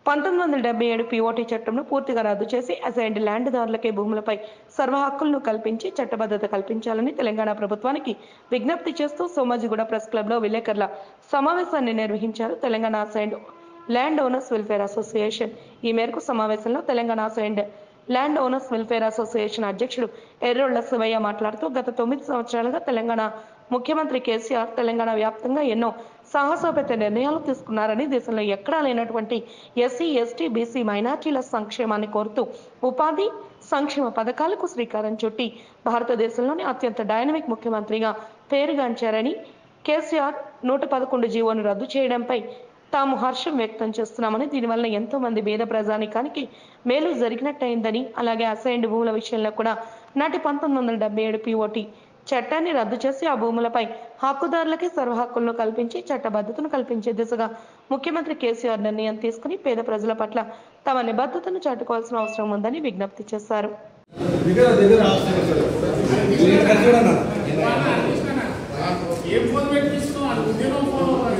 పంతొమ్మిది వందల డెబ్బై ఏడు పిఓటి చట్టంను పూర్తిగా రద్దు చేసి అసైన్డ్ ల్యాండ్దారులకే భూములపై సర్వ హక్కులను కల్పించి చట్టబద్ధత కల్పించాలని తెలంగాణ ప్రభుత్వానికి విజ్ఞప్తి చేస్తూ సోమాజిగూడ ప్రెస్ క్లబ్లో విలేకరుల సమావేశాన్ని నిర్వహించారు Telangana assigned land owners welfare association ఈ మేరకు సమావేశంలో Telangana assigned land owners welfare association అధ్యక్షుడు ఎర్రోళ్ల శివయ్య మాట్లాడుతూ గత తొమ్మిది సంవత్సరాలుగా తెలంగాణ ముఖ్యమంత్రి కేసీఆర్ తెలంగాణ వ్యాప్తంగా ఎన్నో సాహసోపేత నిర్ణయాలు తీసుకున్నారని దేశంలో ఎక్కడా లేనటువంటి ఎస్సీ ఎస్టీ బీసీ మైనార్టీల సంక్షేమాన్ని కోరుతూ ఉపాధి సంక్షేమ పథకాలకు శ్రీకారం చుట్టి భారతదేశంలోని అత్యంత డైనమిక్ ముఖ్యమంత్రిగా పేరుగాంచారని కేసీఆర్ నూట పదకొండు జీవోను రద్దు చేయడంపై తాము హర్షం వ్యక్తం చేస్తున్నామని దీనివల్ల ఎంతో మంది పేద ప్రజానికానికి మేలు జరిగినట్టయిందని అలాగే అసైన్డ్ భూముల విషయంలో కూడా నాటి పంతొమ్మిది వందల డెబ్బై ఏడు పిఓటి చట్టాన్ని రద్దు చేసి ఆ భూములపై హక్కుదారులకి సర్వ హక్కులను కల్పించి చట్టబద్ధతను కల్పించే దిశగా ముఖ్యమంత్రి కేసీఆర్ నిర్ణయం తీసుకుని పేద ప్రజల పట్ల తమ నిబద్ధతను చాటుకోవాల్సిన అవసరం ఉందని విజ్ఞప్తి చేశారు దగ్గర దగ్గర చూడన్నా ఏం ఫోన్ పెట్టిస్తున్నావు ఉద్యోగం ఫోన్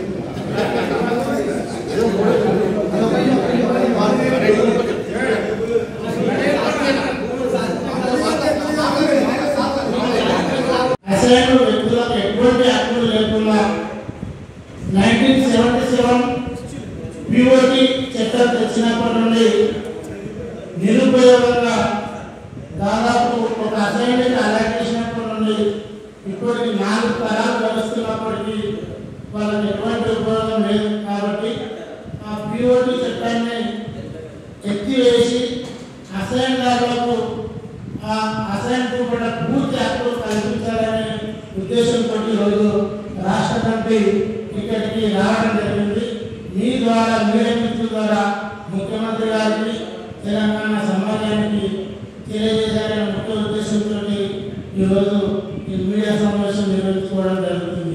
అసలు వ్యక్తులకు ఎటువంటి హక్కులు లేకుండా నైన్టీన్ సెవెంటీ సెవెన్ పిఓటి చట్టం తెచ్చినప్పటి నుండి నిరుపయోగంగా దాదాపు ఒక అసైన్మెంట్ అలాట్ చేసినప్పటి నుండి ఇప్పటికి నాలుగు తరాలు గడుస్తున్నప్పటికీ వాళ్ళకి ఎటువంటి ఉపయోగం లేదు కాబట్టి ఆ పిఓటి చట్టాన్ని ఎత్తివేసి అసైన్ దారులకు ఆ అసైన్ కూడా పూర్తి హక్కులు కల్పించాలనే ఉద్దేశంతో ఈరోజు రాష్ట్ర కమిటీ ఇక్కడికి రావడం జరిగింది మీ ద్వారా మీడియా మిత్రుల ద్వారా ముఖ్యమంత్రి గారికి తెలంగాణ సమాజానికి తెలియజేయాలనే ముఖ్య ఉద్దేశంతో ఈరోజు ఈ మీడియా సమావేశం నిర్వహించుకోవడం జరుగుతుంది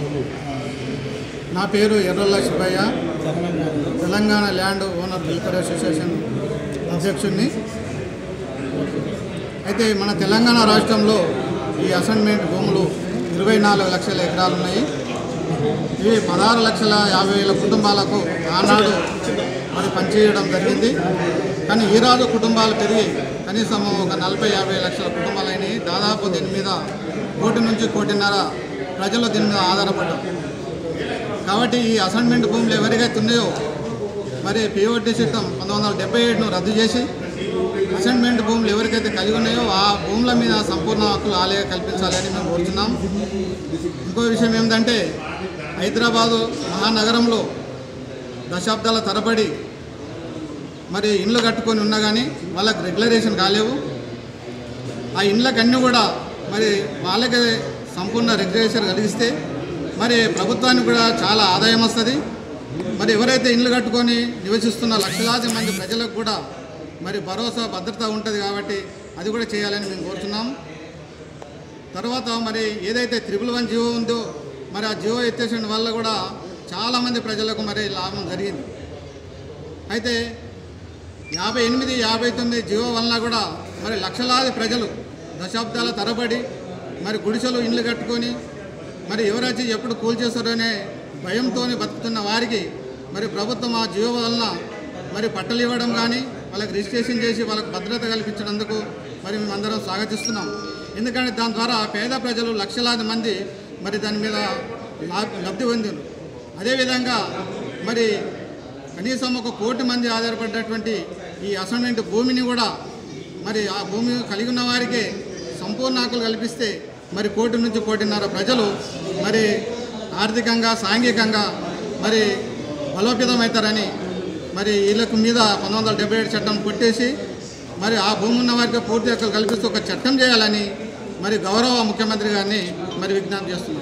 నా పేరు Errolla Shivaiah Telangana land owner welfare association అధ్యక్షుడిని అయితే మన తెలంగాణ రాష్ట్రంలో ఈ అసైన్మెంట్ భూములు ఇరవై నాలుగు లక్షల ఎకరాలు ఉన్నాయి ఇవి పదహారు లక్షల యాభై వేల కుటుంబాలకు ఆనాడు మరి పనిచేయడం జరిగింది కానీ ఈరోజు కుటుంబాలు పెరిగి కనీసం ఒక నలభై యాభై లక్షల కుటుంబాలు అయినాయి దాదాపు దీని మీద కోటి నుంచి కోటిన్నర ప్రజలు దీని మీద ఆధారపడ్డారు కాబట్టి ఈ అసైన్మెంట్ భూములు ఎవరికైతే ఉన్నాయో మరి పిఓటి చట్టం పంతొమ్మిది వందల డెబ్బై ఏడును రద్దు చేసి అసైన్మెంట్ భూములు ఎవరికైతే కలిగి ఉన్నాయో ఆ భూముల మీద సంపూర్ణ హక్కులు ఆలయ కల్పించాలని మేము కోరుతున్నాం ఇంకో విషయం ఏంటంటే హైదరాబాదు మహానగరంలో దశాబ్దాల తరబడి మరి ఇండ్లు కట్టుకొని ఉన్నా కానీ వాళ్ళకి రెగ్యులరేషన్ కాలేవు ఆ ఇండ్లకన్నీ కూడా మరి వాళ్ళకి సంపూర్ణ రెగ్యులేషన్ కలిగిస్తే మరి ప్రభుత్వానికి కూడా చాలా ఆదాయం వస్తుంది మరి ఎవరైతే ఇండ్లు కట్టుకొని నివసిస్తున్న లక్షలాది మంది ప్రజలకు కూడా మరి భరోసా భద్రత ఉంటుంది కాబట్టి అది కూడా చేయాలని మేము కోరుతున్నాం తర్వాత మరి ఏదైతే త్రిపుల్ వన్ జియో ఉందో మరి ఆ జియో ఎత్తేసిన వల్ల కూడా చాలామంది ప్రజలకు మరి లాభం జరిగింది అయితే యాభై ఎనిమిది యాభై తొమ్మిది జియో వలన కూడా మరి లక్షలాది ప్రజలు దశాబ్దాల తరబడి మరి గుడిసెలు ఇండ్లు కట్టుకొని మరి ఎవరొచ్చి ఎప్పుడు కూల్చేస్తారో అనే భయంతో బతుకుతున్న వారికి మరి ప్రభుత్వం ఆ జియో వలన మరి పట్టలు ఇవ్వడం కానీ వాళ్ళకి రిజిస్ట్రేషన్ చేసి వాళ్ళకి భద్రత కల్పించినందుకు మరి మేమందరం స్వాగతిస్తున్నాం ఎందుకంటే దాని ద్వారా పేద ప్రజలు లక్షలాది మంది మరి దాని మీద లా- లబ్ధి పొందారు అదేవిధంగా మరి కనీసం ఒక కోటి మంది ఆధారపడ్డటువంటి ఈ అసైన్మెంట్ భూమిని కూడా మరి ఆ భూమి కలిగి ఉన్న వారికే సంపూర్ణ హక్కులు కల్పిస్తే మరి కోటి నుంచి కోటిన్నర ప్రజలు మరి ఆర్థికంగా సాంఘికంగా మరి బలోపేతమవుతారని మరి వీళ్ళకు మీద పంతొమ్మిది వందల డెబ్బై ఏడు చట్టం కొట్టేసి మరి ఆ భూమి ఉన్న వారికి పూర్తి హక్కులు కల్పిస్తూ ఒక చట్టం చేయాలని మరి గౌరవ ముఖ్యమంత్రి గారిని మరి విజ్ఞప్తి చేస్తున్నాం